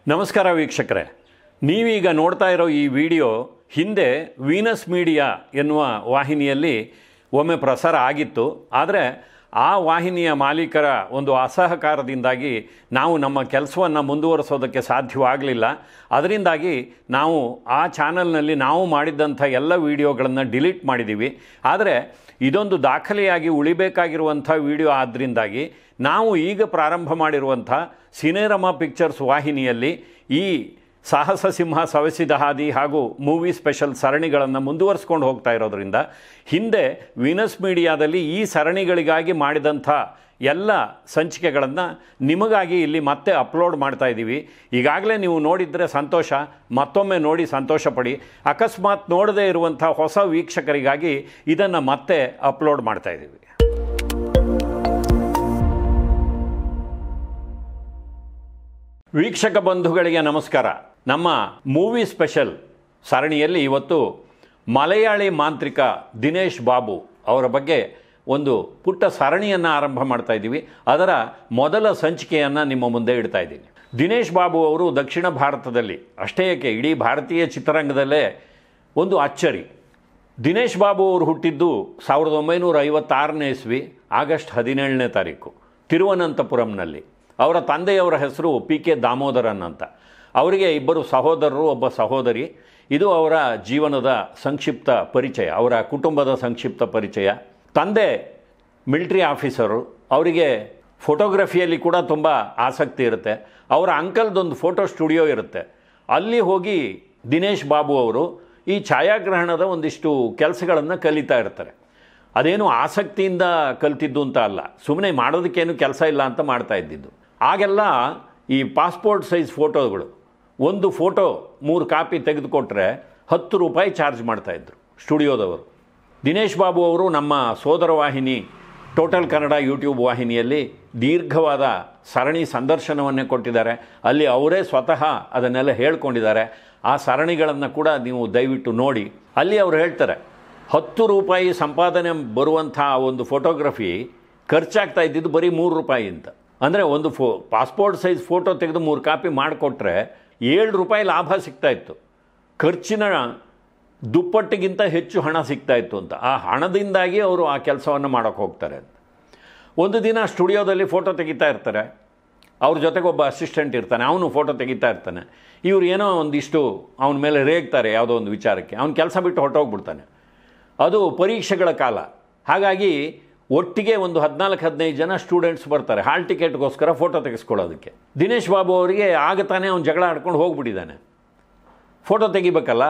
ನಮಸ್ಕಾರ ವೀಕ್ಷಕರೇ ನೀವೀಗ ನೋಡ್ತಾ ಇರೋ ಈ ವಿಡಿಯೋ ಹಿಂದೆ ವೀನಸ್ ಮೀಡಿಯಾ ಎನ್ನುವ ವಾಹಿನಿಯಲ್ಲಿ ಒಮ್ಮೆ ಪ್ರಸಾರ ಆಗಿತ್ತು ಆದರೆ ಆ ವಾಹಿನಿಯ ಮಾಲೀಕರ ಒಂದು ಅಸಹಕಾರದಿಂದಾಗಿ ನಾವು ನಮ್ಮ ಕೆಲಸವನ್ನು ಮುಂದುವರಿಸೋದಕ್ಕೆ ಸಾಧ್ಯವಾಗಲಿಲ್ಲ ಅದರಿಂದಾಗಿ ನಾವು ಆ ಚಾನಲ್ನಲ್ಲಿ ನಾವು ಮಾಡಿದ್ದಂಥ ಎಲ್ಲ ವಿಡಿಯೋಗಳನ್ನು ಡಿಲೀಟ್ ಮಾಡಿದ್ದೀವಿ ಆದರೆ ಇದೊಂದು ದಾಖಲೆಯಾಗಿ ಉಳಿಬೇಕಾಗಿರುವಂಥ ವಿಡಿಯೋ ಆದ್ದರಿಂದಾಗಿ ನಾವು ಈಗ ಪ್ರಾರಂಭ ಮಾಡಿರುವಂಥ ಸಿನೇರಮ ಪಿಕ್ಚರ್ಸ್ ವಾಹಿನಿಯಲ್ಲಿ ಈ ಸಾಹಸ ಸಿಂಹ ಸವೆಸಿದ ಹಾದಿ ಹಾಗೂ ಮೂವಿ ಸ್ಪೆಷಲ್ ಸರಣಿಗಳನ್ನು ಮುಂದುವರಿಸ್ಕೊಂಡು ಹೋಗ್ತಾ ಇರೋದ್ರಿಂದ ಹಿಂದೆ ವೀನಸ್ ಮೀಡಿಯಾದಲ್ಲಿ ಈ ಸರಣಿಗಳಿಗಾಗಿ ಮಾಡಿದಂಥ ಎಲ್ಲ ಸಂಚಿಕೆಗಳನ್ನು ನಿಮಗಾಗಿ ಇಲ್ಲಿ ಮತ್ತೆ ಅಪ್ಲೋಡ್ ಮಾಡ್ತಾ ಇದ್ದೀವಿ ಈಗಾಗಲೇ ನೀವು ನೋಡಿದರೆ ಸಂತೋಷ ಮತ್ತೊಮ್ಮೆ ನೋಡಿ ಸಂತೋಷ ಪಡಿ ಅಕಸ್ಮಾತ್ ನೋಡದೇ ಇರುವಂಥ ಹೊಸ ವೀಕ್ಷಕರಿಗಾಗಿ ಇದನ್ನು ಮತ್ತೆ ಅಪ್ಲೋಡ್ ಮಾಡ್ತಾ ಇದ್ದೀವಿ ವೀಕ್ಷಕ ಬಂಧುಗಳಿಗೆ ನಮಸ್ಕಾರ ನಮ್ಮ ಮೂವಿ ಸ್ಪೆಷಲ್ ಸರಣಿಯಲ್ಲಿ ಇವತ್ತು ಮಲಯಾಳಿ ಮಾಂತ್ರಿಕ ದಿನೇಶ್ ಬಾಬು ಅವರ ಬಗ್ಗೆ ಒಂದು ಪುಟ್ಟ ಸರಣಿಯನ್ನು ಆರಂಭ ಮಾಡ್ತಾ ಇದ್ದೀವಿ ಅದರ ಮೊದಲ ಸಂಚಿಕೆಯನ್ನು ನಿಮ್ಮ ಮುಂದೆ ಇಡ್ತಾ ಇದ್ದೀನಿ ದಿನೇಶ್ ಬಾಬು ಅವರು ದಕ್ಷಿಣ ಭಾರತದಲ್ಲಿ ಅಷ್ಟೇ ಏಕೆ ಇಡೀ ಭಾರತೀಯ ಚಿತ್ರರಂಗದಲ್ಲೇ ಒಂದು ಅಚ್ಚರಿ ದಿನೇಶ್ ಬಾಬು ಅವರು ಹುಟ್ಟಿದ್ದು ಸಾವಿರದ ಒಂಬೈನೂರ ಐವತ್ತಾರನೇ ಇಸ್ವಿ ಆಗಸ್ಟ್ ಹದಿನೇಳನೇ ತಾರೀಕು ತಿರುವನಂತಪುರಂನಲ್ಲಿ ಅವರ ತಂದೆಯವರ ಹೆಸರು ಪಿ ಕೆ ದಾಮೋದರನ್ ಅಂತ ಅವರಿಗೆ ಇಬ್ಬರು ಸಹೋದರರು ಒಬ್ಬ ಸಹೋದರಿ ಇದು ಅವರ ಜೀವನದ ಸಂಕ್ಷಿಪ್ತ ಪರಿಚಯ ಅವರ ಕುಟುಂಬದ ಸಂಕ್ಷಿಪ್ತ ಪರಿಚಯ ತಂದೆ ಮಿಲ್ಟ್ರಿ ಆಫೀಸರು ಅವರಿಗೆ ಫೋಟೋಗ್ರಫಿಯಲ್ಲಿ ಕೂಡ ತುಂಬ ಆಸಕ್ತಿ ಇರುತ್ತೆ ಅವರ ಅಂಕಲ್ದೊಂದು ಫೋಟೋ ಸ್ಟುಡಿಯೋ ಇರುತ್ತೆ ಅಲ್ಲಿ ಹೋಗಿ ದಿನೇಶ್ ಬಾಬು ಅವರು ಈ ಛಾಯಾಗ್ರಹಣದ ಒಂದಿಷ್ಟು ಕೆಲಸಗಳನ್ನು ಕಲಿತಾ ಇರ್ತಾರೆ ಅದೇನು ಆಸಕ್ತಿಯಿಂದ ಕಲ್ತಿದ್ದು ಅಂತ ಅಲ್ಲ ಸುಮ್ಮನೆ ಮಾಡೋದಕ್ಕೇನು ಕೆಲಸ ಇಲ್ಲ ಅಂತ ಮಾಡ್ತಾ ಇದ್ದಿದ್ದು ಆಗೆಲ್ಲ ಈ ಪಾಸ್ಪೋರ್ಟ್ ಸೈಜ್ ಫೋಟೋಗಳು ಒಂದು ಫೋಟೋ ಮೂರು ಕಾಪಿ ತೆಗೆದುಕೊಟ್ರೆ ಹತ್ತು ರೂಪಾಯಿ ಚಾರ್ಜ್ ಮಾಡ್ತಾಯಿದ್ರು ಸ್ಟುಡಿಯೋದವರು ದಿನೇಶ್ ಬಾಬು ಅವರು ನಮ್ಮ ಸೋದರ ವಾಹಿನಿ ಟೋಟಲ್ ಕನ್ನಡ ಯೂಟ್ಯೂಬ್ ವಾಹಿನಿಯಲ್ಲಿ ದೀರ್ಘವಾದ ಸರಣಿ ಸಂದರ್ಶನವನ್ನೇ ಕೊಟ್ಟಿದ್ದಾರೆ ಅಲ್ಲಿ ಅವರೇ ಸ್ವತಃ ಅದನ್ನೆಲ್ಲ ಹೇಳ್ಕೊಂಡಿದ್ದಾರೆ ಆ ಸರಣಿಗಳನ್ನು ಕೂಡ ನೀವು ದಯವಿಟ್ಟು ನೋಡಿ ಅಲ್ಲಿ ಅವರು ಹೇಳ್ತಾರೆ ಹತ್ತು ರೂಪಾಯಿ ಸಂಪಾದನೆ ಬರುವಂಥ ಒಂದು ಫೋಟೋಗ್ರಫಿ ಖರ್ಚಾಗ್ತಾ ಇದ್ದಿದ್ದು ಬರೀ ಮೂರು ರೂಪಾಯಿ ಅಂತ ಅಂದರೆ ಒಂದು ಫೋ ಪಾಸ್ಪೋರ್ಟ್ ಸೈಜ್ ಫೋಟೋ ತೆಗೆದು ಮೂರು ಕಾಪಿ ಮಾಡಿಕೊಟ್ರೆ ಏಳು ರೂಪಾಯಿ ಲಾಭ ಸಿಗ್ತಾ ಇತ್ತು ಖರ್ಚಿನ ದುಪ್ಪಟ್ಟಿಗಿಂತ ಹೆಚ್ಚು ಹಣ ಸಿಗ್ತಾ ಇತ್ತು ಅಂತ ಆ ಹಣದಿಂದಾಗಿ ಅವರು ಆ ಕೆಲಸವನ್ನು ಮಾಡೋಕ್ಕೆ ಹೋಗ್ತಾರೆ ಅಂತ ಒಂದು ದಿನ ಸ್ಟುಡಿಯೋದಲ್ಲಿ ಫೋಟೋ ತೆಗಿತಾ ಇರ್ತಾರೆ ಅವ್ರ ಜೊತೆಗೆ ಒಬ್ಬ ಅಸಿಸ್ಟೆಂಟ್ ಇರ್ತಾನೆ ಅವನು ಫೋಟೋ ತೆಗಿತಾ ಇರ್ತಾನೆ ಇವ್ರು ಏನೋ ಒಂದಿಷ್ಟು ಅವನ ಮೇಲೆ ರೇಗ್ತಾರೆ ಯಾವುದೋ ಒಂದು ವಿಚಾರಕ್ಕೆ ಅವ್ನು ಕೆಲಸ ಬಿಟ್ಟು ಹೊರಟೋಗ್ಬಿಡ್ತಾನೆ ಅದು ಪರೀಕ್ಷೆಗಳ ಕಾಲ ಹಾಗಾಗಿ ಒಟ್ಟಿಗೆ ಒಂದು ಹದಿನಾಲ್ಕು ಹದಿನೈದು ಜನ ಸ್ಟೂಡೆಂಟ್ಸ್ ಬರ್ತಾರೆ ಹಾಲ್ ಟಿಕೆಟ್ಗೋಸ್ಕರ ಫೋಟೋ ತೆಗೆಸ್ಕೊಳ್ಳೋದಕ್ಕೆ ದಿನೇಶ್ ಬಾಬು ಅವರಿಗೆ ಆಗ ತಾನೇ ಅವ್ನು ಜಗಳ ಆಡ್ಕೊಂಡು ಹೋಗ್ಬಿಟ್ಟಿದ್ದಾನೆ ಫೋಟೋ ತೆಗಿಬೇಕಲ್ಲ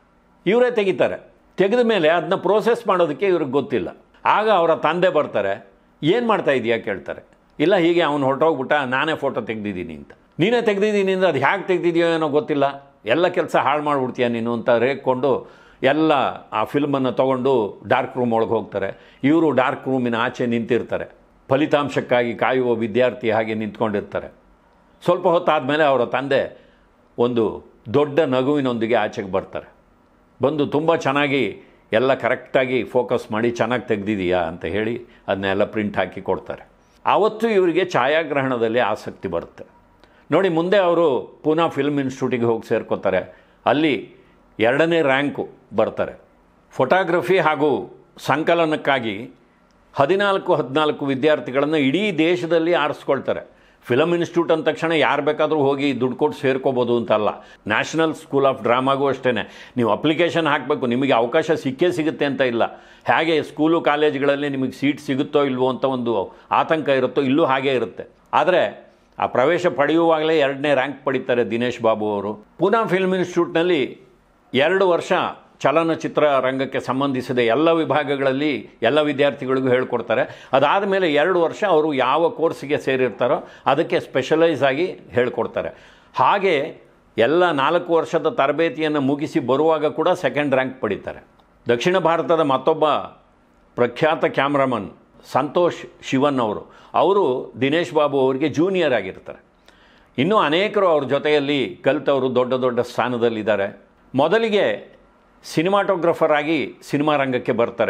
ಇವರೇ ತೆಗಿತಾರೆ ತೆಗೆದ ಮೇಲೆ ಅದನ್ನ ಪ್ರೋಸೆಸ್ ಮಾಡೋದಕ್ಕೆ ಇವ್ರಿಗೆ ಗೊತ್ತಿಲ್ಲ ಆಗ ಅವರ ತಂದೆ ಬರ್ತಾರೆ ಏನು ಮಾಡ್ತಾ ಇದೀಯಾ ಕೇಳ್ತಾರೆ ಇಲ್ಲ ಹೀಗೆ ಅವನು ಹೊರಟೋಗ್ಬಿಟ್ಟ ನಾನೇ ಫೋಟೋ ತೆಗೆದಿದ್ದೀನಿ ಅಂತ ನೀನೇ ತೆಗೆದಿದ್ದೀನಿ ಅಂದರೆ ಅದು ಹೇಗೆ ತೆಗೆದಿದೆಯೋ ಏನೋ ಗೊತ್ತಿಲ್ಲ ಎಲ್ಲ ಕೆಲಸ ಹಾಳು ಮಾಡಿಬಿಡ್ತೀಯ ನೀನು ಅಂತ ರೇಗ್ಕೊಂಡು ಎಲ್ಲ ಆ ಫಿಲ್ಮನ್ನು ತೊಗೊಂಡು ಡಾರ್ಕ್ ರೂಮ್ ಒಳಗೆ ಹೋಗ್ತಾರೆ ಇವರು ಡಾರ್ಕ್ ರೂಮಿನ ಆಚೆ ನಿಂತಿರ್ತಾರೆ ಫಲಿತಾಂಶಕ್ಕಾಗಿ ಕಾಯುವ ವಿದ್ಯಾರ್ಥಿ ಹಾಗೆ ನಿಂತ್ಕೊಂಡಿರ್ತಾರೆ ಸ್ವಲ್ಪ ಹೊತ್ತಾದಮೇಲೆ ಅವರ ತಂದೆ ಒಂದು ದೊಡ್ಡ ನಗುವಿನೊಂದಿಗೆ ಆಚೆಗೆ ಬರ್ತಾರೆ ಬಂದು ತುಂಬ ಚೆನ್ನಾಗಿ ಎಲ್ಲ ಕರೆಕ್ಟಾಗಿ ಫೋಕಸ್ ಮಾಡಿ ಚೆನ್ನಾಗಿ ತೆಗೆದಿದೆಯಾ ಅಂತ ಹೇಳಿ ಅದನ್ನೆಲ್ಲ ಪ್ರಿಂಟ್ ಹಾಕಿ ಕೊಡ್ತಾರೆ ಆವತ್ತು ಇವರಿಗೆ ಛಾಯಾಗ್ರಹಣದಲ್ಲಿ ಆಸಕ್ತಿ ಬರುತ್ತೆ ನೋಡಿ ಮುಂದೆ ಅವರು ಪೂನಾ ಫಿಲ್ಮ್ ಇನ್ಸ್ಟಿಟ್ಯೂಟಿಗೆ ಹೋಗಿ ಸೇರ್ಕೋತಾರೆ ಅಲ್ಲಿ ಎರಡನೇ ರ್ಯಾಂಕು ಬರ್ತಾರೆ ಫೋಟೋಗ್ರಫಿ ಹಾಗೂ ಸಂಕಲನಕ್ಕಾಗಿ ಹದಿನಾಲ್ಕು ಹದಿನಾಲ್ಕು ವಿದ್ಯಾರ್ಥಿಗಳನ್ನು ಇಡೀ ದೇಶದಲ್ಲಿ ಆರಿಸ್ಕೊಳ್ತಾರೆ ಫಿಲಮ್ ಇನ್ಸ್ಟಿಟ್ಯೂಟ್ ಅಂದ ತಕ್ಷಣ ಯಾರು ಬೇಕಾದರೂ ಹೋಗಿ ದುಡ್ಡು ಕೊಟ್ಟು ಸೇರ್ಕೋಬೋದು ಅಂತಲ್ಲ ನ್ಯಾಷನಲ್ ಸ್ಕೂಲ್ ಆಫ್ ಡ್ರಾಮಾಗೂ ಅಷ್ಟೇ ನೀವು ಅಪ್ಲಿಕೇಶನ್ ಹಾಕಬೇಕು ನಿಮಗೆ ಅವಕಾಶ ಸಿಕ್ಕೇ ಸಿಗುತ್ತೆ ಅಂತ ಇಲ್ಲ ಹೇಗೆ ಸ್ಕೂಲು ಕಾಲೇಜ್ಗಳಲ್ಲಿ ನಿಮಗೆ ಸೀಟ್ ಸಿಗುತ್ತೋ ಇಲ್ವೋ ಅಂತ ಒಂದು ಆತಂಕ ಇರುತ್ತೋ ಇಲ್ಲೂ ಹಾಗೇ ಇರುತ್ತೆ ಆದರೆ ಆ ಪ್ರವೇಶ ಪಡೆಯುವಾಗಲೇ ಎರಡನೇ ರ್ಯಾಂಕ್ ಪಡಿತಾರೆ ದಿನೇಶ್ ಬಾಬು ಅವರು ಪೂನಾ ಫಿಲ್ಮ್ ಇನ್ಸ್ಟಿಟ್ಯೂಟ್ನಲ್ಲಿ ಎರಡು ವರ್ಷ ಚಲನಚಿತ್ರ ರಂಗಕ್ಕೆ ಸಂಬಂಧಿಸಿದ ಎಲ್ಲ ವಿಭಾಗಗಳಲ್ಲಿ ಎಲ್ಲ ವಿದ್ಯಾರ್ಥಿಗಳಿಗೂ ಹೇಳ್ಕೊಡ್ತಾರೆ ಅದಾದ ಮೇಲೆ ಎರಡು ವರ್ಷ ಅವರು ಯಾವ ಕೋರ್ಸಿಗೆ ಸೇರಿರ್ತಾರೋ ಅದಕ್ಕೆ ಸ್ಪೆಷಲೈಸ್ ಆಗಿ ಹೇಳ್ಕೊಡ್ತಾರೆ ಹಾಗೆ ಎಲ್ಲ ನಾಲ್ಕು ವರ್ಷದ ತರಬೇತಿಯನ್ನು ಮುಗಿಸಿ ಬರುವಾಗ ಕೂಡ ಸೆಕೆಂಡ್ ರ್ಯಾಂಕ್ ಪಡಿತಾರೆ ದಕ್ಷಿಣ ಭಾರತದ ಮತ್ತೊಬ್ಬ ಪ್ರಖ್ಯಾತ ಕ್ಯಾಮ್ರಾಮನ್ ಸಂತೋಷ್ ಶಿವನ್ ಅವರು ಅವರು ದಿನೇಶ್ ಬಾಬು ಅವರಿಗೆ ಜೂನಿಯರ್ ಆಗಿರ್ತಾರೆ ಇನ್ನೂ ಅನೇಕರು ಅವ್ರ ಜೊತೆಯಲ್ಲಿ ಕಲಿತವರು ದೊಡ್ಡ ದೊಡ್ಡ ಸ್ಥಾನದಲ್ಲಿದ್ದಾರೆ ಮೊದಲಿಗೆ ಸಿನಿಮಾಟೋಗ್ರಫರ್ ಆಗಿ ಸಿನಿಮಾ ರಂಗಕ್ಕೆ ಬರ್ತಾರೆ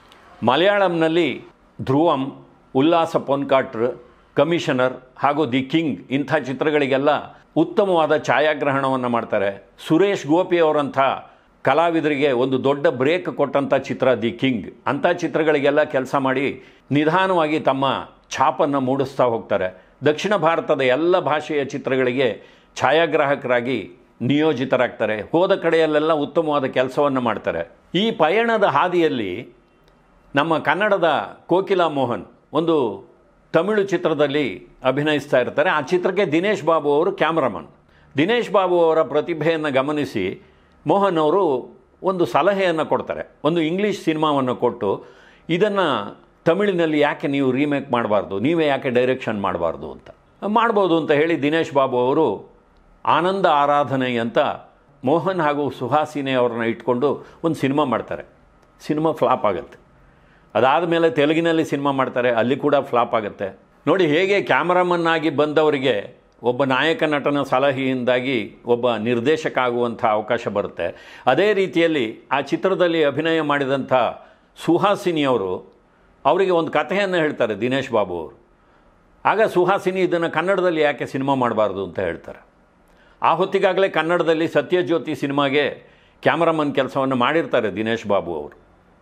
ಮಲಯಾಳಂನಲ್ಲಿ ಧ್ರುವಂ ಉಲ್ಲಾಸ ಪೊನ್ಕಾಟ್ರ್ ಕಮಿಷನರ್ ಹಾಗೂ ದಿ ಕಿಂಗ್ ಇಂಥ ಚಿತ್ರಗಳಿಗೆಲ್ಲ ಉತ್ತಮವಾದ ಛಾಯಾಗ್ರಹಣವನ್ನು ಮಾಡ್ತಾರೆ ಸುರೇಶ್ ಗೋಪಿ ಅವರಂಥ ಕಲಾವಿದರಿಗೆ ಒಂದು ದೊಡ್ಡ ಬ್ರೇಕ್ ಕೊಟ್ಟಂಥ ಚಿತ್ರ ದಿ ಕಿಂಗ್ ಅಂಥ ಚಿತ್ರಗಳಿಗೆಲ್ಲ ಕೆಲಸ ಮಾಡಿ ನಿಧಾನವಾಗಿ ತಮ್ಮ ಛಾಪನ್ನು ಮೂಡಿಸ್ತಾ ಹೋಗ್ತಾರೆ ದಕ್ಷಿಣ ಭಾರತದ ಎಲ್ಲ ಭಾಷೆಯ ಚಿತ್ರಗಳಿಗೆ ಛಾಯಾಗ್ರಾಹಕರಾಗಿ ನಿಯೋಜಿತರಾಗ್ತಾರೆ ಹೋದ ಕಡೆಯಲ್ಲೆಲ್ಲ ಉತ್ತಮವಾದ ಕೆಲಸವನ್ನು ಮಾಡ್ತಾರೆ ಈ ಪಯಣದ ಹಾದಿಯಲ್ಲಿ ನಮ್ಮ ಕನ್ನಡದ ಕೋಕಿಲಾ ಮೋಹನ್ ಒಂದು ತಮಿಳು ಚಿತ್ರದಲ್ಲಿ ಅಭಿನಯಿಸ್ತಾ ಇರ್ತಾರೆ ಆ ಚಿತ್ರಕ್ಕೆ ದಿನೇಶ್ ಬಾಬು ಅವರು ಕ್ಯಾಮ್ರಾಮನ್ ದಿನೇಶ್ ಬಾಬು ಅವರ ಪ್ರತಿಭೆಯನ್ನು ಗಮನಿಸಿ ಮೋಹನ್ ಅವರು ಒಂದು ಸಲಹೆಯನ್ನು ಕೊಡ್ತಾರೆ ಒಂದು ಇಂಗ್ಲೀಷ್ ಸಿನಿಮಾವನ್ನು ಕೊಟ್ಟು ಇದನ್ನು ತಮಿಳಿನಲ್ಲಿ ಯಾಕೆ ನೀವು ರೀಮೇಕ್ ಮಾಡಬಾರ್ದು ನೀವೇ ಯಾಕೆ ಡೈರೆಕ್ಷನ್ ಮಾಡಬಾರ್ದು ಅಂತ ಮಾಡ್ಬೋದು ಅಂತ ಹೇಳಿ ದಿನೇಶ್ ಬಾಬು ಅವರು ಆನಂದ ಆರಾಧನೆ ಅಂತ ಮೋಹನ್ ಹಾಗೂ ಸುಹಾಸಿನಿ ಅವ್ರನ್ನ ಇಟ್ಕೊಂಡು ಒಂದು ಸಿನಿಮಾ ಮಾಡ್ತಾರೆ ಸಿನಿಮಾ ಫ್ಲಾಪ್ ಆಗುತ್ತೆ ಅದಾದ ಮೇಲೆ ತೆಲುಗಿನಲ್ಲಿ ಸಿನಿಮಾ ಮಾಡ್ತಾರೆ ಅಲ್ಲಿ ಕೂಡ ಫ್ಲಾಪ್ ಆಗುತ್ತೆ ನೋಡಿ ಹೇಗೆ ಕ್ಯಾಮರಾಮನ್ ಆಗಿ ಬಂದವರಿಗೆ ಒಬ್ಬ ನಾಯಕ ನಟನ ಸಲಹೆಯಿಂದಾಗಿ ಒಬ್ಬ ನಿರ್ದೇಶಕ ಆಗುವಂಥ ಅವಕಾಶ ಬರುತ್ತೆ ಅದೇ ರೀತಿಯಲ್ಲಿ ಆ ಚಿತ್ರದಲ್ಲಿ ಅಭಿನಯ ಮಾಡಿದಂಥ ಸುಹಾಸಿನಿಯವರು ಅವರಿಗೆ ಒಂದು ಕಥೆಯನ್ನು ಹೇಳ್ತಾರೆ ದಿನೇಶ್ ಬಾಬು ಅವರು ಆಗ ಸುಹಾಸಿನಿ ಇದನ್ನು ಕನ್ನಡದಲ್ಲಿ ಯಾಕೆ ಸಿನಿಮಾ ಮಾಡಬಾರ್ದು ಅಂತ ಹೇಳ್ತಾರೆ ಆ ಹೊತ್ತಿಗಾಗಲೇ ಕನ್ನಡದಲ್ಲಿ ಸತ್ಯಜ್ಯೋತಿ ಸಿನಿಮಾಗೆ ಕ್ಯಾಮರಾಮನ್ ಕೆಲಸವನ್ನು ಮಾಡಿರ್ತಾರೆ ದಿನೇಶ್ ಬಾಬು ಅವರು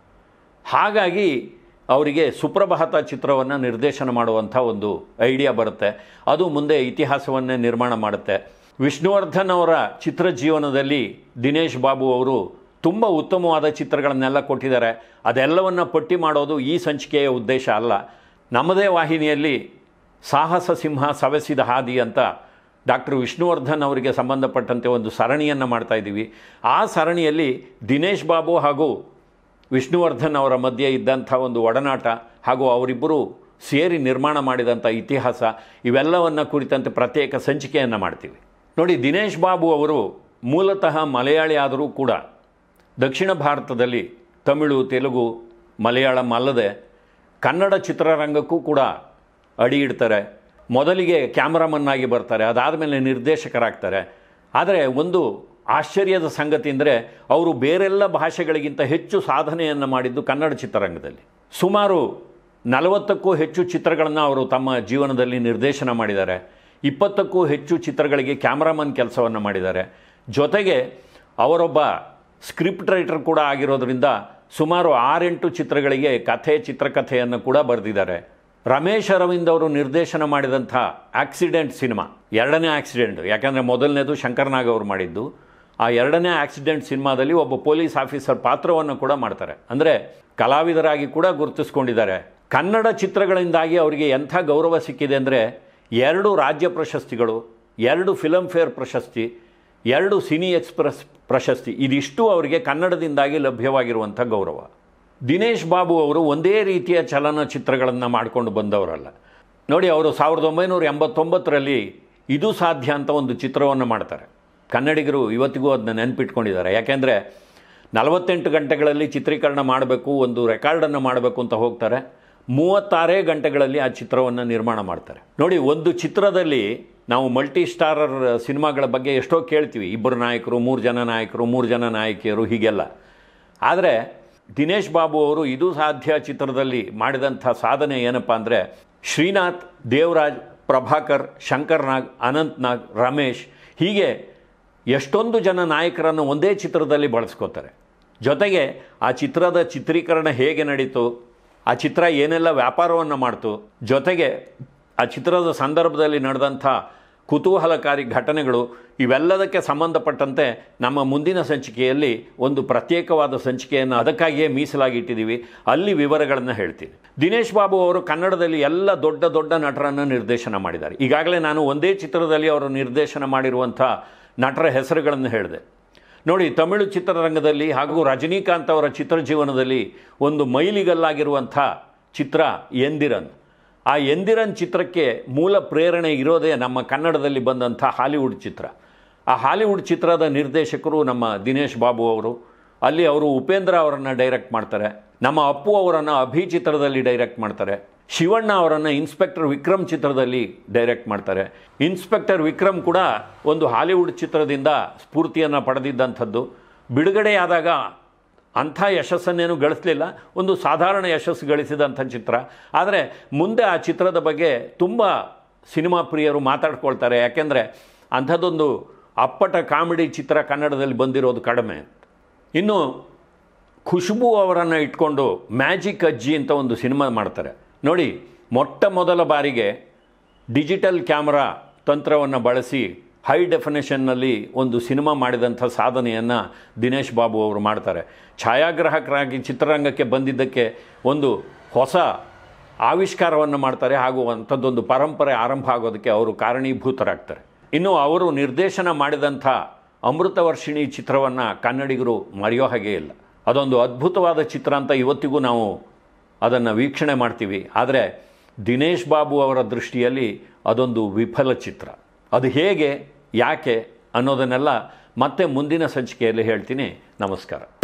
ಹಾಗಾಗಿ ಅವರಿಗೆ ಸುಪ್ರಭಾತ ಚಿತ್ರವನ್ನು ನಿರ್ದೇಶನ ಮಾಡುವಂಥ ಒಂದು ಐಡಿಯಾ ಬರುತ್ತೆ ಅದು ಮುಂದೆ ಇತಿಹಾಸವನ್ನೇ ನಿರ್ಮಾಣ ಮಾಡುತ್ತೆ ವಿಷ್ಣುವರ್ಧನ್ ಅವರ ಚಿತ್ರ ಜೀವನದಲ್ಲಿ ದಿನೇಶ್ ಬಾಬು ಅವರು ತುಂಬ ಉತ್ತಮವಾದ ಚಿತ್ರಗಳನ್ನೆಲ್ಲ ಕೊಟ್ಟಿದ್ದಾರೆ ಅದೆಲ್ಲವನ್ನು ಪಟ್ಟಿ ಮಾಡೋದು ಈ ಸಂಚಿಕೆಯ ಉದ್ದೇಶ ಅಲ್ಲ ನಮ್ಮದೇ ವಾಹಿನಿಯಲ್ಲಿ ಸಾಹಸ ಸಿಂಹ ಸವೆಸಿದ ಹಾದಿ ಅಂತ ಡಾಕ್ಟರ್ ವಿಷ್ಣುವರ್ಧನ್ ಅವರಿಗೆ ಸಂಬಂಧಪಟ್ಟಂತೆ ಒಂದು ಸರಣಿಯನ್ನು ಮಾಡ್ತಾ ಇದ್ದೀವಿ ಆ ಸರಣಿಯಲ್ಲಿ ದಿನೇಶ್ ಬಾಬು ಹಾಗೂ ವಿಷ್ಣುವರ್ಧನ್ ಅವರ ಮಧ್ಯೆ ಇದ್ದಂಥ ಒಂದು ಒಡನಾಟ ಹಾಗೂ ಅವರಿಬ್ಬರು ಸೇರಿ ನಿರ್ಮಾಣ ಮಾಡಿದಂಥ ಇತಿಹಾಸ ಇವೆಲ್ಲವನ್ನು ಕುರಿತಂತೆ ಪ್ರತ್ಯೇಕ ಸಂಚಿಕೆಯನ್ನು ಮಾಡ್ತೀವಿ ನೋಡಿ ದಿನೇಶ್ ಬಾಬು ಅವರು ಮೂಲತಃ ಮಲಯಾಳಿ ಆದರೂ ಕೂಡ ದಕ್ಷಿಣ ಭಾರತದಲ್ಲಿ ತಮಿಳು ತೆಲುಗು ಮಲಯಾಳಂ ಅಲ್ಲದೆ ಕನ್ನಡ ಚಿತ್ರರಂಗಕ್ಕೂ ಕೂಡ ಅಡಿ ಇಡ್ತಾರೆ ಮೊದಲಿಗೆ ಕ್ಯಾಮ್ರಾಮನ್ ಆಗಿ ಬರ್ತಾರೆ ಅದಾದಮೇಲೆ ನಿರ್ದೇಶಕರಾಗ್ತಾರೆ ಆದರೆ ಒಂದು ಆಶ್ಚರ್ಯದ ಸಂಗತಿ ಅಂದರೆ ಅವರು ಬೇರೆಲ್ಲ ಭಾಷೆಗಳಿಗಿಂತ ಹೆಚ್ಚು ಸಾಧನೆಯನ್ನು ಮಾಡಿದ್ದು ಕನ್ನಡ ಚಿತ್ರರಂಗದಲ್ಲಿ ಸುಮಾರು ನಲವತ್ತಕ್ಕೂ ಹೆಚ್ಚು ಚಿತ್ರಗಳನ್ನು ಅವರು ತಮ್ಮ ಜೀವನದಲ್ಲಿ ನಿರ್ದೇಶನ ಮಾಡಿದ್ದಾರೆ ಇಪ್ಪತ್ತಕ್ಕೂ ಹೆಚ್ಚು ಚಿತ್ರಗಳಿಗೆ ಕ್ಯಾಮ್ರಾಮನ್ ಕೆಲಸವನ್ನು ಮಾಡಿದ್ದಾರೆ ಜೊತೆಗೆ ಅವರೊಬ್ಬ ಸ್ಕ್ರಿಪ್ಟ್ ರೈಟರ್ ಕೂಡ ಆಗಿರೋದ್ರಿಂದ ಸುಮಾರು ಆರೆಂಟು ಚಿತ್ರಗಳಿಗೆ ಕಥೆ ಚಿತ್ರಕಥೆಯನ್ನು ಕೂಡ ಬರೆದಿದ್ದಾರೆ ರಮೇಶ್ ಅರವಿಂದ್ ಅವರು ನಿರ್ದೇಶನ ಮಾಡಿದಂಥ ಆಕ್ಸಿಡೆಂಟ್ ಸಿನಿಮಾ ಎರಡನೇ ಆಕ್ಸಿಡೆಂಟ್ ಯಾಕಂದರೆ ಮೊದಲನೇದು ಶಂಕರ್ನಾಗ್ ಅವರು ಮಾಡಿದ್ದು ಆ ಎರಡನೇ ಆಕ್ಸಿಡೆಂಟ್ ಸಿನಿಮಾದಲ್ಲಿ ಒಬ್ಬ ಪೊಲೀಸ್ ಆಫೀಸರ್ ಪಾತ್ರವನ್ನು ಕೂಡ ಮಾಡ್ತಾರೆ ಅಂದರೆ ಕಲಾವಿದರಾಗಿ ಕೂಡ ಗುರುತಿಸ್ಕೊಂಡಿದ್ದಾರೆ ಕನ್ನಡ ಚಿತ್ರಗಳಿಂದಾಗಿ ಅವರಿಗೆ ಎಂಥ ಗೌರವ ಸಿಕ್ಕಿದೆ ಅಂದರೆ ಎರಡು ರಾಜ್ಯ ಪ್ರಶಸ್ತಿಗಳು ಎರಡು ಫಿಲಮ್ ಫೇರ್ ಪ್ರಶಸ್ತಿ ಎರಡು ಸಿನಿ ಎಕ್ಸ್ಪ್ರೆಸ್ ಪ್ರಶಸ್ತಿ ಇದಿಷ್ಟು ಅವರಿಗೆ ಕನ್ನಡದಿಂದಾಗಿ ಲಭ್ಯವಾಗಿರುವಂಥ ಗೌರವ ದಿನೇಶ್ ಬಾಬು ಅವರು ಒಂದೇ ರೀತಿಯ ಚಲನಚಿತ್ರಗಳನ್ನು ಮಾಡಿಕೊಂಡು ಬಂದವರಲ್ಲ ನೋಡಿ ಅವರು ಸಾವಿರದ ಒಂಬೈನೂರ ಎಂಬತ್ತೊಂಬತ್ತರಲ್ಲಿ ಇದು ಸಾಧ್ಯ ಅಂತ ಒಂದು ಚಿತ್ರವನ್ನು ಮಾಡ್ತಾರೆ ಕನ್ನಡಿಗರು ಇವತ್ತಿಗೂ ಅದನ್ನ ನೆನಪಿಟ್ಕೊಂಡಿದ್ದಾರೆ ಯಾಕೆಂದರೆ ನಲವತ್ತೆಂಟು ಗಂಟೆಗಳಲ್ಲಿ ಚಿತ್ರೀಕರಣ ಮಾಡಬೇಕು ಒಂದು ರೆಕಾರ್ಡನ್ನು ಮಾಡಬೇಕು ಅಂತ ಹೋಗ್ತಾರೆ ಮೂವತ್ತಾರೇ ಗಂಟೆಗಳಲ್ಲಿ ಆ ಚಿತ್ರವನ್ನು ನಿರ್ಮಾಣ ಮಾಡ್ತಾರೆ ನೋಡಿ ಒಂದು ಚಿತ್ರದಲ್ಲಿ ನಾವು ಮಲ್ಟಿ ಸ್ಟಾರರ್ ಸಿನಿಮಾಗಳ ಬಗ್ಗೆ ಎಷ್ಟೋ ಕೇಳ್ತೀವಿ ಇಬ್ಬರು ನಾಯಕರು ಮೂರು ಜನ ನಾಯಕರು ಮೂರು ಜನ ನಾಯಕಿಯರು ಹೀಗೆಲ್ಲ ಆದರೆ ದಿನೇಶ್ ಬಾಬು ಅವರು ಇದು ಸಾಧ್ಯ ಚಿತ್ರದಲ್ಲಿ ಮಾಡಿದಂಥ ಸಾಧನೆ ಏನಪ್ಪ ಅಂದರೆ ಶ್ರೀನಾಥ್ ದೇವರಾಜ್ ಪ್ರಭಾಕರ್ ಶಂಕರ್ ನಾಗ್ ಅನಂತ್ ನಾಗ್ ರಮೇಶ್ ಹೀಗೆ ಎಷ್ಟೊಂದು ಜನ ನಾಯಕರನ್ನು ಒಂದೇ ಚಿತ್ರದಲ್ಲಿ ಬಳಸ್ಕೋತಾರೆ ಜೊತೆಗೆ ಆ ಚಿತ್ರದ ಚಿತ್ರೀಕರಣ ಹೇಗೆ ನಡೀತು ಆ ಚಿತ್ರ ಏನೆಲ್ಲ ವ್ಯಾಪಾರವನ್ನು ಮಾಡ್ತು ಜೊತೆಗೆ ಆ ಚಿತ್ರದ ಸಂದರ್ಭದಲ್ಲಿ ನಡೆದಂಥ ಕುತೂಹಲಕಾರಿ ಘಟನೆಗಳು ಇವೆಲ್ಲದಕ್ಕೆ ಸಂಬಂಧಪಟ್ಟಂತೆ ನಮ್ಮ ಮುಂದಿನ ಸಂಚಿಕೆಯಲ್ಲಿ ಒಂದು ಪ್ರತ್ಯೇಕವಾದ ಸಂಚಿಕೆಯನ್ನು ಅದಕ್ಕಾಗಿಯೇ ಮೀಸಲಾಗಿಟ್ಟಿದ್ದೀವಿ ಅಲ್ಲಿ ವಿವರಗಳನ್ನು ಹೇಳ್ತೀನಿ ದಿನೇಶ್ ಬಾಬು ಅವರು ಕನ್ನಡದಲ್ಲಿ ಎಲ್ಲ ದೊಡ್ಡ ದೊಡ್ಡ ನಟರನ್ನು ನಿರ್ದೇಶನ ಮಾಡಿದ್ದಾರೆ ಈಗಾಗಲೇ ನಾನು ಒಂದೇ ಚಿತ್ರದಲ್ಲಿ ಅವರು ನಿರ್ದೇಶನ ಮಾಡಿರುವಂಥ ನಟರ ಹೆಸರುಗಳನ್ನು ಹೇಳಿದೆ ನೋಡಿ ತಮಿಳು ಚಿತ್ರರಂಗದಲ್ಲಿ ಹಾಗೂ ರಜನಿಕಾಂತ್ ಅವರ ಚಿತ್ರಜೀವನದಲ್ಲಿ ಒಂದು ಮೈಲಿಗಲ್ಲಾಗಿರುವಂಥ ಚಿತ್ರ ಎಂದಿರನ್ ಆ ಎಂದಿರನ್ ಚಿತ್ರಕ್ಕೆ ಮೂಲ ಪ್ರೇರಣೆ ಇರೋದೇ ನಮ್ಮ ಕನ್ನಡದಲ್ಲಿ ಬಂದಂಥ ಹಾಲಿವುಡ್ ಚಿತ್ರ ಆ ಹಾಲಿವುಡ್ ಚಿತ್ರದ ನಿರ್ದೇಶಕರು ನಮ್ಮ ದಿನೇಶ್ ಬಾಬು ಅವರು ಅಲ್ಲಿ ಅವರು ಉಪೇಂದ್ರ ಅವರನ್ನು ಡೈರೆಕ್ಟ್ ಮಾಡ್ತಾರೆ ನಮ್ಮ ಅಪ್ಪು ಅವರನ್ನು ಅಭಿ ಚಿತ್ರದಲ್ಲಿ ಡೈರೆಕ್ಟ್ ಮಾಡ್ತಾರೆ ಶಿವಣ್ಣ ಅವರನ್ನು ಇನ್ಸ್ಪೆಕ್ಟರ್ ವಿಕ್ರಮ್ ಚಿತ್ರದಲ್ಲಿ ಡೈರೆಕ್ಟ್ ಮಾಡ್ತಾರೆ ಇನ್ಸ್ಪೆಕ್ಟರ್ ವಿಕ್ರಮ್ ಕೂಡ ಒಂದು ಹಾಲಿವುಡ್ ಚಿತ್ರದಿಂದ ಸ್ಫೂರ್ತಿಯನ್ನು ಪಡೆದಿದ್ದಂಥದ್ದು ಬಿಡುಗಡೆಯಾದಾಗ ಅಂಥ ಯಶಸ್ಸನ್ನೇನು ಗಳಿಸಲಿಲ್ಲ ಒಂದು ಸಾಧಾರಣ ಯಶಸ್ಸು ಗಳಿಸಿದಂಥ ಚಿತ್ರ ಆದರೆ ಮುಂದೆ ಆ ಚಿತ್ರದ ಬಗ್ಗೆ ತುಂಬ ಸಿನಿಮಾ ಪ್ರಿಯರು ಮಾತಾಡ್ಕೊಳ್ತಾರೆ ಯಾಕೆಂದರೆ ಅಂಥದ್ದೊಂದು ಅಪ್ಪಟ ಕಾಮಿಡಿ ಚಿತ್ರ ಕನ್ನಡದಲ್ಲಿ ಬಂದಿರೋದು ಕಡಿಮೆ ಇನ್ನು ಖುಷ್ಬು ಅವರನ್ನು ಇಟ್ಕೊಂಡು ಮ್ಯಾಜಿಕ್ ಅಜ್ಜಿ ಅಂತ ಒಂದು ಸಿನಿಮಾ ಮಾಡ್ತಾರೆ ನೋಡಿ ಮೊಟ್ಟ ಮೊದಲ ಬಾರಿಗೆ ಡಿಜಿಟಲ್ ಕ್ಯಾಮ್ರಾ ತಂತ್ರವನ್ನು ಬಳಸಿ ಹೈ ಡೆಫಿನೇಷನ್ನಲ್ಲಿ ಒಂದು ಸಿನಿಮಾ ಮಾಡಿದಂಥ ಸಾಧನೆಯನ್ನು ದಿನೇಶ್ ಬಾಬು ಅವರು ಮಾಡ್ತಾರೆ ಛಾಯಾಗ್ರಾಹಕರಾಗಿ ಚಿತ್ರರಂಗಕ್ಕೆ ಬಂದಿದ್ದಕ್ಕೆ ಒಂದು ಹೊಸ ಆವಿಷ್ಕಾರವನ್ನು ಮಾಡ್ತಾರೆ ಹಾಗೂ ಅಂಥದ್ದೊಂದು ಪರಂಪರೆ ಆರಂಭ ಆಗೋದಕ್ಕೆ ಅವರು ಕಾರಣೀಭೂತರಾಗ್ತಾರೆ ಇನ್ನು ಅವರು ನಿರ್ದೇಶನ ಮಾಡಿದಂಥ ಅಮೃತವರ್ಷಿಣಿ ಚಿತ್ರವನ್ನು ಕನ್ನಡಿಗರು ಮರೆಯೋ ಹಾಗೆ ಇಲ್ಲ ಅದೊಂದು ಅದ್ಭುತವಾದ ಚಿತ್ರ ಅಂತ ಇವತ್ತಿಗೂ ನಾವು ಅದನ್ನು ವೀಕ್ಷಣೆ ಮಾಡ್ತೀವಿ ಆದರೆ ದಿನೇಶ್ ಬಾಬು ಅವರ ದೃಷ್ಟಿಯಲ್ಲಿ ಅದೊಂದು ವಿಫಲ ಚಿತ್ರ ಅದು ಹೇಗೆ ಯಾಕೆ ಅನ್ನೋದನ್ನೆಲ್ಲ ಮತ್ತೆ ಮುಂದಿನ ಸಂಚಿಕೆಯಲ್ಲಿ ಹೇಳ್ತೀನಿ ನಮಸ್ಕಾರ